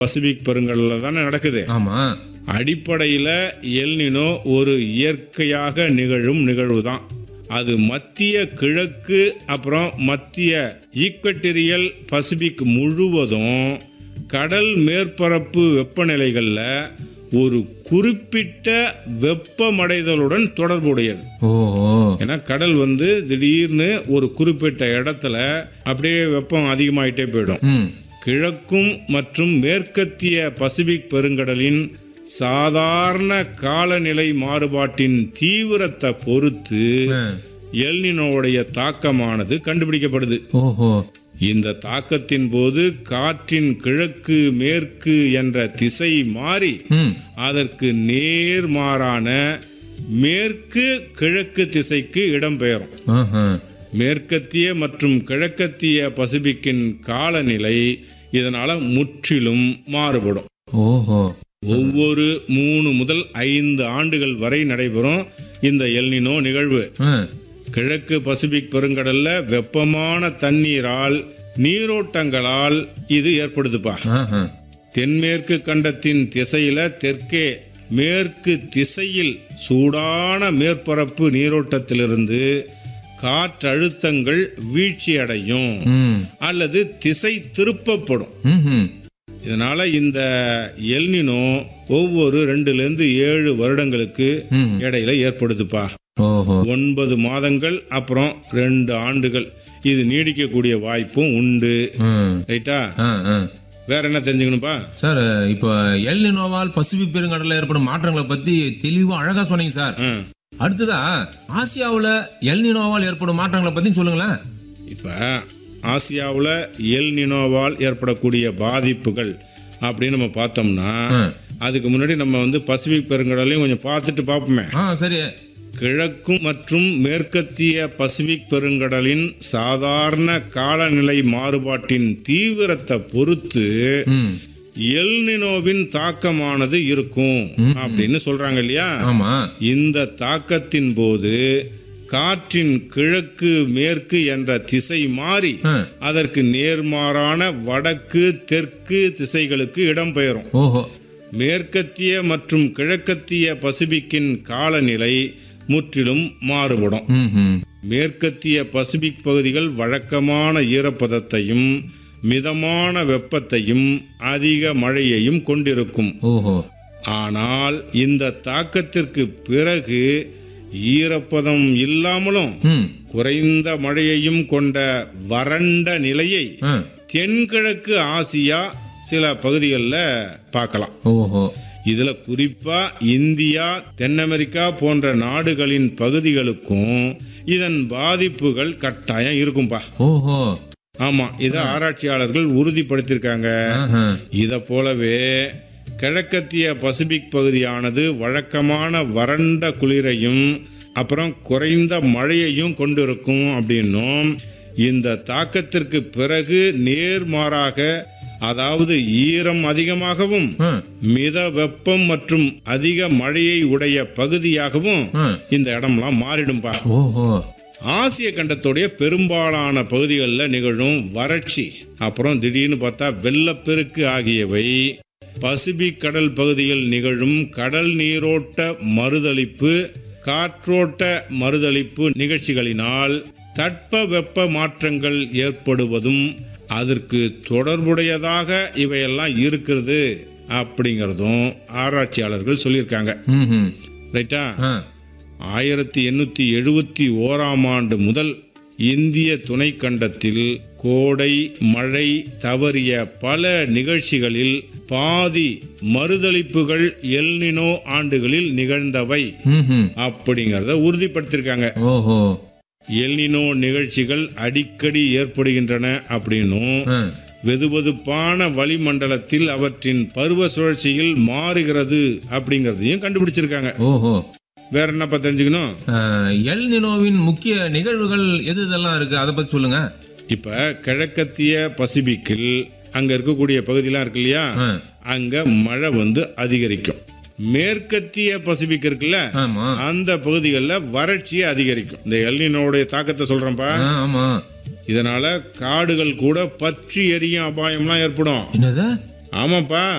Pacific பெருங்கடலில் தானே நடக்குது ஆமா அடிப்படையில் எல்னினோ ஒரு இயற்கையாக நிகழும் நிகழ்வு தான் அது மத்திய கிழக்கு அப்புறம் மத்திய ஈக்வெட்டரியல் பசிபிக் முழுவதும் கடல் மேற்பரப்பு வெப்பநிலைகளில் ஒரு குறிப்பிட்ட வெப்பமடைதலுடன் தொடர்புடையது ஓஹோ ஏன்னா கடல் வந்து திடீர்னு ஒரு குறிப்பிட்ட இடத்துல அப்படியே வெப்பம் அதிகமாயிட்டே போயிடும் ம் கிழக்கும் மற்றும் மேற்கத்திய பசிபிக் பெருங்கடலின் சாதாரண காலநிலை மாறுபாட்டின் தீவிரத்தை பொறுத்து ஆ. எல்னினோவுடைய தாக்கமானது கண்டுபிடிக்கப்படுது ஓஹோ இந்த தாக்கத்தின் போது காற்றின் கிழக்கு மேற்கு என்ற திசை மாறி ம் அதற்கு நேர்மாறான மேற்கு கிழக்கு திசைக்கு இடம்பெயரும் ஆஹா மேற்கத்திய மற்றும் கிழக்கத்திய பசிபிக்கின் காலநிலை இதனால முற்றிலும் மாறுபடும் ஓஹோ ஒவ்வொரு மூணு முதல் ஐந்து ஆண்டுகள் வரை நடைபெறும் இந்த எல்னினோ நிகழ்வு ஆ கிழக்கு பசிபிக் பெருங்கடல்ல வெப்பமான தண்ணீரால் நீரோட்டங்களால் இது ஏற்படுதுப்பா ஆஹா தென்மேற்கு கண்டத்தின் திசையில தெற்கே மேற்கு திசையில் சூடான மேற்பரப்பு நீரோட்டத்திலிருந்து காற்றழுத்தங்கள் வீழ்ச்சியடையும் ம் அல்லது திசை திருப்பப்படும் ம்ஹும். இதனால இந்த எல்னினோ ஒவ்வொரு ரெண்டுலேருந்து ஏழு வருடங்களுக்கு ம். இடையில ஏற்படுதுப்பா ஓஹோ ஒன்பது மாதங்கள் அப்புறம் ரெண்டு ஆண்டுகள் இது நீடிக்கக்கூடிய வாய்ப்பும் உண்டு ம். ரைட்டா ஆ ஆ வேற என்ன தெரிஞ்சுக்கணும்ப்பா சார் இப்போ எல் நினோவால் பசிபிக் பெருங்கடலில் ஏற்படும் மாற்றங்களை பத்தி தெளிவா அழகா சொன்னீங்க சார் ம். அடுத்ததா ஆசியாவுல எல் நினோவால் ஏற்படும் மாற்றங்களை பத்தி சொல்லுங்களேன் இப்போ ஆசியாவில் எல் நினோவால் ஏற்படக்கூடிய பாதிப்புகள் அப்படின்னு நம்ம பார்த்தோம்னா ஆ. அதுக்கு முன்னாடி நம்ம வந்து பசிபிக் பெருங்கடலையும் கொஞ்சம் பார்த்துட்டு பார்ப்போமே ஆ சரி கிழக்கும் மற்றும் மேற்கத்திய பசிபிக் பெருங்கடலின் சாதாரண காலநிலை மாறுபாட்டின் தீவிரத்தை பொறுத்து ம் எல்னினோவின் தாக்கமானது இருக்கும் அப்படின்னு சொல்றாங்க இல்லையா ஆமா இந்த தாக்கத்தின் போது காற்றின் கிழக்கு மேற்கு என்ற திசை மாறி ஆ. அதற்கு நேர்மாறான வடக்கு தெற்கு திசைகளுக்கு இடம்பெயரும் ஓஹோ மேற்கத்திய மற்றும் கிழக்கத்திய பசிபிக்கின் காலநிலை முற்றிலும் மாறுபடும் ம் ம் மேற்கத்திய பசிபிக் பகுதிகள் வழக்கமான ஈரப்பதத்தையும் மிதமான வெப்பத்தையும் அதிக மழையையும் கொண்டிருக்கும் ஓஹோ ஆனால் இந்த தாக்கத்திற்கு பிறகு ஈரப்பதம் இல்லாமலும் ம் குறைந்த மழையையும் கொண்ட வறண்ட நிலையை ஆ தென்கிழக்கு ஆசியா சில பகுதிகளில் பார்க்கலாம் ஓஹோ இதுல குறிப்பா இந்தியா தென் அமெரிக்கா போன்ற நாடுகளின் பகுதிகளுக்கும் இதன் பாதிப்புகள் கட்டாயம் இருக்கும்பா ஓஹோ ஆமா இதை ஆராய்ச்சியாளர்கள் உறுதிப்படுத்தியிருக்காங்க ஆஹா. இதை போலவே கிழக்கத்திய பசிபிக் பகுதியானது வழக்கமான வறண்ட குளிரையும் அப்புறம் குறைந்த மழையையும் கொண்டிருக்கும் அப்படின்னும் இந்த தாக்கத்திற்கு பிறகு நேர்மாறாக அதாவது ஈரம் அதிகமாகவும் ஆ மித வெப்பம் மற்றும் அதிக மழையை உடைய பகுதியாகவும் ஆ இந்த இடம்லாம் மாறிடும்பா ஓஹோ ஆசிய கண்டத்துடைய பெரும்பாலான பகுதிகளில் நிகழும் வறட்சி அப்புறம் திடீர்னு பார்த்தா வெள்ளப்பெருக்கு ஆகியவை பசிபிக் கடல் பகுதியில் நிகழும் கடல் நீரோட்ட மறுதளிப்பு காற்றோட்ட மறுதளிப்பு நிகழ்ச்சிகளினால் தட்பவெப்ப மாற்றங்கள் ஏற்படுவதும் அதற்கு தொடர்புடையதாக இவையெல்லாம் இருக்கிறது அப்படிங்கிறதும் ஆராய்ச்சியாளர்கள் சொல்லியிருக்காங்க ம் ம் ரைட்டா ஆ ஆயிரத்தி எண்ணூற்றி எழுபத்தி ஓராம் ஆண்டு முதல் இந்திய துணைக்கண்டத்தில் கோடை மழை தவறிய பல நிகழ்ச்சிகளில் பாதி மறுதளிப்புகள் எல்னினோ ஆண்டுகளில் நிகழ்ந்தவை ம் ம் அப்படிங்கிறத உறுதிப்படுத்தியிருக்காங்க ஓஹோ எல்னினோ நிகழ்ச்சிகள் அடிக்கடி ஏற்படுகின்றன அப்படின்னும் ஆ வெதுவெதுப்பான வளிமண்டலத்தில் அவற்றின் பருவ சுழற்சியில் மாறுகிறது அப்படிங்கிறதையும் கண்டுபிடிச்சிருக்காங்க ஓஹோ வேற என்னப்பா தெரிஞ்சுக்கணும் ஆஹ், எல் நினோவின் முக்கிய நிகழ்வுகள் எது இதெல்லாம் இருக்கு அதை பத்தி சொல்லுங்க இப்ப கிழக்கத்திய பசிபிக்கில் அங்க இருக்கக்கூடிய பகுதியெல்லாம் இருக்கு இல்லையா ஆ, அங்க மழை வந்து அதிகரிக்கும் மேற்கத்திய பசிபிக் இருக்குல்ல ஆமா அந்த பகுதிகளில் வறட்சியை அதிகரிக்கும் இந்த எல்னினோடைய தாக்கத்தை சொல்றேன்ப்பா ஆ, ஆமா இதனால காடுகள் கூட பற்றி எரியும் அபாயம்லாம் ஏற்படும் என்னது ஆமாப்பா